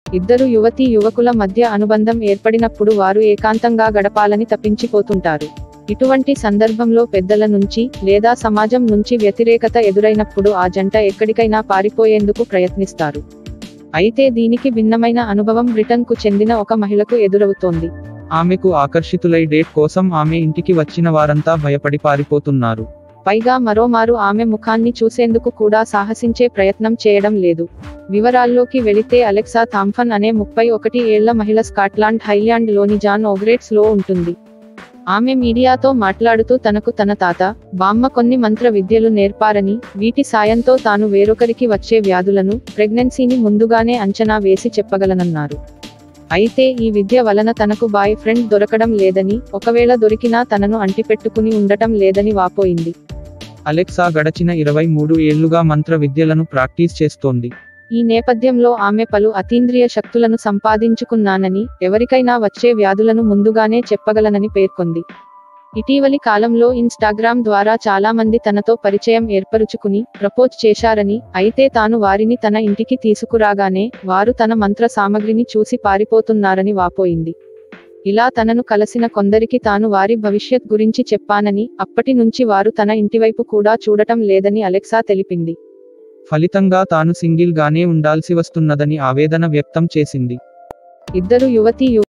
ఇద్దరు యువతీ యువకుల మధ్య అనుబంధం ఏర్పడినప్పుడు వారు ఏకాంతంగా గడపాలని తప్పించిపోతుంటారు ఇటువంటి సందర్భంలో పెద్దల నుంచి లేదా సమాజం నుంచి వ్యతిరేకత ఎదురైనప్పుడు ఆ జంట ఎక్కడికైనా పారిపోయేందుకు ప్రయత్నిస్తారు అయితే దీనికి భిన్నమైన అనుభవం బ్రిటన్కు చెందిన ఒక మహిళకు ఎదురవుతోంది ఆమెకు ఆకర్షితులై డేట్ కోసం ఆమె ఇంటికి వచ్చిన వారంతా భయపడి పారిపోతున్నారు పైగా మరోమారు ఆమె ముఖాన్ని చూసేందుకు కూడా సాహసించే ప్రయత్నం చేయడం లేదు వివరాల్లోకి వెళితే అలెక్సా థాంఫన్ అనే ముప్పై ఒకటి ఏళ్ల మహిళ స్కాట్లాండ్ హైలాండ్ లోని జాన్ ఓగ్రేట్స్ లో ఉంటుంది ఆమె మీడియాతో మాట్లాడుతూ తనకు తన తాత బామ్మ కొన్ని మంత్ర విద్యలు నేర్పారని వీటి సాయంతో తాను వేరొకరికి వచ్చే వ్యాధులను ప్రెగ్నెన్సీని ముందుగానే అంచనా వేసి చెప్పగలనన్నారు అయితే ఈ విద్య వలన తనకు బాయ్ ఫ్రెండ్ దొరకడం లేదని ఒకవేళ దొరికినా తనను అంటిపెట్టుకుని ఉండటం లేదని వాపోయింది అలెక్సా గడచిన ఇరవై మూడు ఏళ్లుగా మంత్ర విద్యలను ప్రాక్టీస్ చేస్తోంది ఈ నేపథ్యంలో ఆమె పలు అతీంద్రియ శక్తులను సంపాదించుకున్నానని ఎవరికైనా వచ్చే వ్యాధులను ముందుగానే చెప్పగలనని పేర్కొంది ఇటీవలి కాలంలో ఇన్స్టాగ్రామ్ ద్వారా చాలా మంది తనతో పరిచయం ఏర్పరుచుకుని ప్రపోజ్ చేశారని అయితే తాను వారిని తన ఇంటికి తీసుకురాగానే వారు తన మంత్ర సామగ్రిని చూసి పారిపోతున్నారని వాపోయింది ఇలా తనను కలిసిన కొందరికి తాను వారి భవిష్యత్ గురించి చెప్పానని అప్పటి నుంచి వారు తన ఇంటివైపు కూడా చూడటం లేదని అలెక్సా తెలిపింది ఫలితంగా తాను సింగిల్ గానే ఉండాల్సి వస్తున్నదని ఆవేదన వ్యక్తం చేసింది ఇద్దరు యువతీ